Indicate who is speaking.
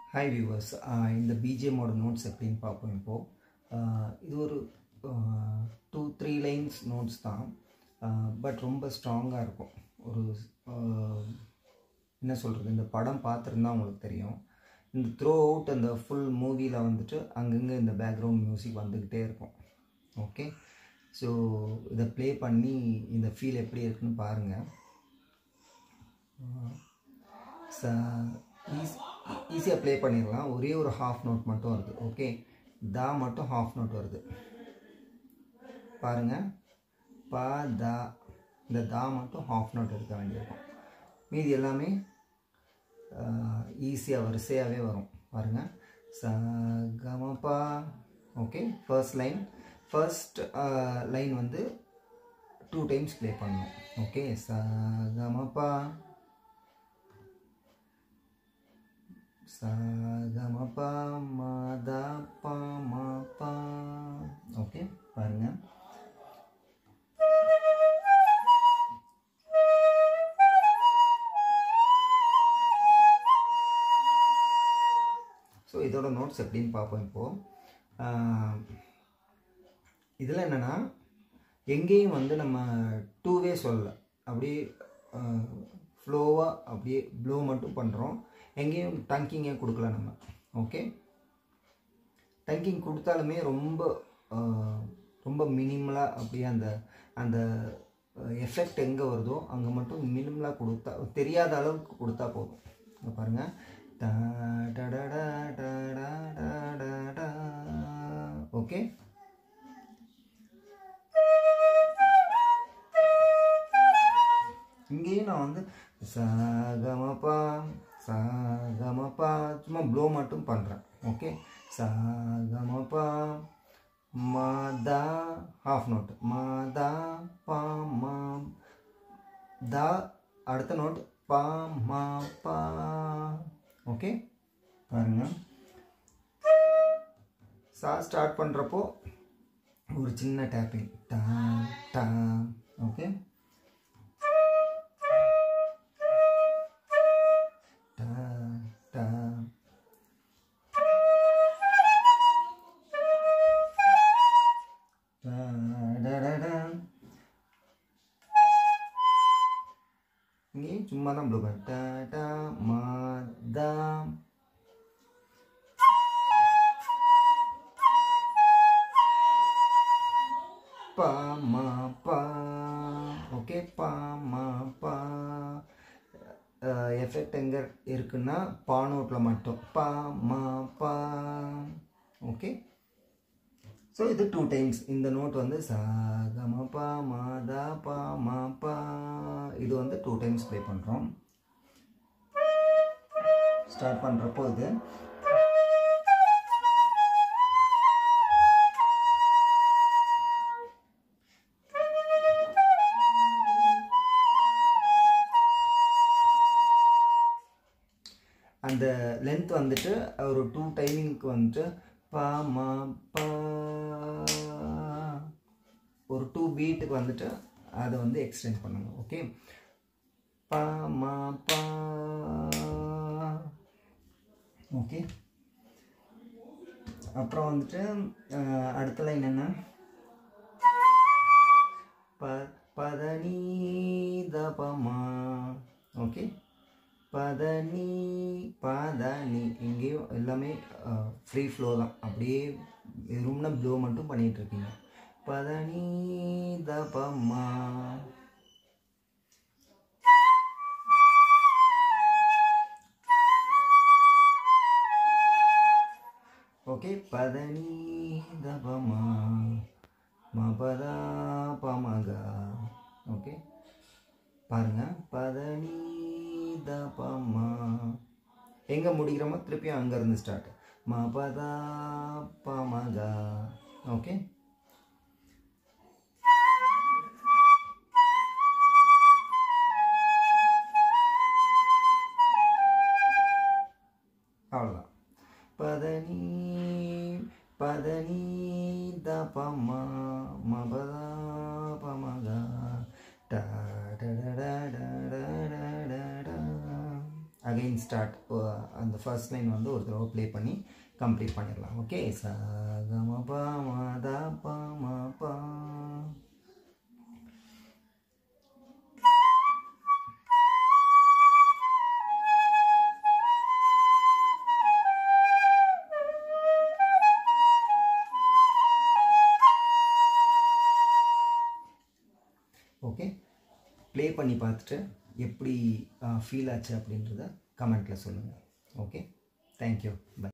Speaker 1: Hi viewers இந்த பிஜிஎம்மோட notes எப்படின்னு பார்ப்போம் இப்போது இது ஒரு டூ த்ரீ லைன்ஸ் நோட்ஸ் தான் பட் ரொம்ப ஸ்ட்ராங்காக இருக்கும் ஒரு ஆஹ், என்ன சொல்கிறது இந்த படம் பார்த்துருந்தா உங்களுக்கு தெரியும் இந்த த்ரோ அவுட் அந்த ஃபுல் மூவியில் வந்துட்டு அங்கங்கே இந்த பேக்ரவுண்ட் மியூசிக் வந்துக்கிட்டே இருக்கும் ஓகே ஸோ இதை ப்ளே பண்ணி இந்த ஃபீல் எப்படி இருக்குன்னு பாருங்கள் ச ஈஸியாக ப்ளே பண்ணிடலாம் ஒரே ஒரு ஹாஃப் நோட் மட்டும் வருது ஓகே தா மட்டும் ஹாஃப் நோட் வருது பாருங்கள் பா தா இந்த தா மட்டும் ஹாஃப் நோட் எடுக்க வேண்டியிருக்கும் மீதி எல்லாமே ஈஸியாக வரிசையாகவே வரும் பாருங்கள் ச கமபா okay first line first line வந்து டூ டைம்ஸ் ப்ளே பண்ணணும் ஓகே ச கமபா ச கமபா மதா பா மா பா ஓகே பாருங்கள் ஸோ இதோட நோட்ஸ் எப்படின்னு பார்ப்போம் இப்போது இதில் என்னென்னா எங்கேயும் வந்து நம்ம டூவே சொல்லலை அப்படியே ஃப்ளோவாக அப்படியே ப்ளோ மட்டும் பண்ணுறோம் எங்கேயும் டங்கிங்கே கொடுக்கல நம்ம ஓகே டங்கிங் கொடுத்தாலுமே ரொம்ப ஆஹ், ரொம்ப மினிமலாக அப்படியே அந்த அந்த எஃபெக்ட் எங்கே வருதோ அங்கே மட்டும் மினிமலாக கொடுத்தா தெரியாத அளவுக்கு கொடுத்தா போதும் இங்க பாருங்க டா டடடா டடா டடடா. ஓகே இங்கேயும் நான் வந்து சகமப்பா சகமப்பா சும்மா ப்ளோ மட்டும் பண்ணுறேன் ஓகே சகமப்பா மதா ஹாஃப் நோட் மதா பா மா தா அடுத்த நோட் பா மா பா ஓகே பாருங்க சா ஸ்டார்ட் பண்ணுறப்போ ஒரு சின்ன டேப்பிங் டா டா ஓகே டா டா டா டா டா டா. இங்கேயும் சும்மா தான் ப்ளூ பண்ண டா டா மா தா பா மா பா ஓகே பா மா பா எஃபெக்ட் எங்கே இருக்குன்னா பா நோட்டில் மட்டும் பா மா பா ஓகே ஸோ இது டூ டைம்ஸ் இந்த நோட் வந்து சா க ம பா மா தா பா மா பா இது வந்து டூ டைம்ஸ் ப்ளே பண்ணுறோம் ஸ்டார்ட் பண்ணுறப்போ இது அந்த லென்த் வந்துட்டு ஒரு டூ டைமிங்க்கு வந்துட்டு பா மா பா ஒரு டூ பீட்டுக்கு வந்துட்டு அதை வந்து எக்ஸ்டெண்ட் பண்ணுங்க ஓகே பா மா பா ஓகே அப்புறம் வந்துட்டு அஹ், அடுத்த லைன் என்ன ப பதனி தபமா ஓகே பதனி பதனி எங்கேயும் எல்லாமே ஃப்ரீ ஃப்ளோ தான் அப்படியே வெறும்னா ப்ளோ மட்டும் பண்ணிட்டு இருக்கீங்க பதனி தபமா ஓகே பதனி தபமா மபதா பமகா ஓகே பாருங்க பதனி தபமா எங்கே முடிக்கிறோமோ திருப்பியும் அங்கேருந்து ஸ்டார்ட் மபதா பமகா ஓகே அவ்வளோதான் பதனி பதனி தபமா மபதா பமகா டா டா டா டா டா டா டா டா அகைன் ஸ்டார்ட் அந்த ஃபர்ஸ்ட் லைன் வந்து ஒரு தடவை ப்ளே பண்ணி கம்ப்ளீட் பண்ணிடலாம் ஓகே ச க ம ப ம த ப ம ப ஓகே ப்ளே பண்ணி பார்த்துட்டு எப்படி ஃபீல் ஆச்சு அப்படின்றத கமெண்ட்டில் சொல்லுங்கள் ஓகே தேங்க்யூ பை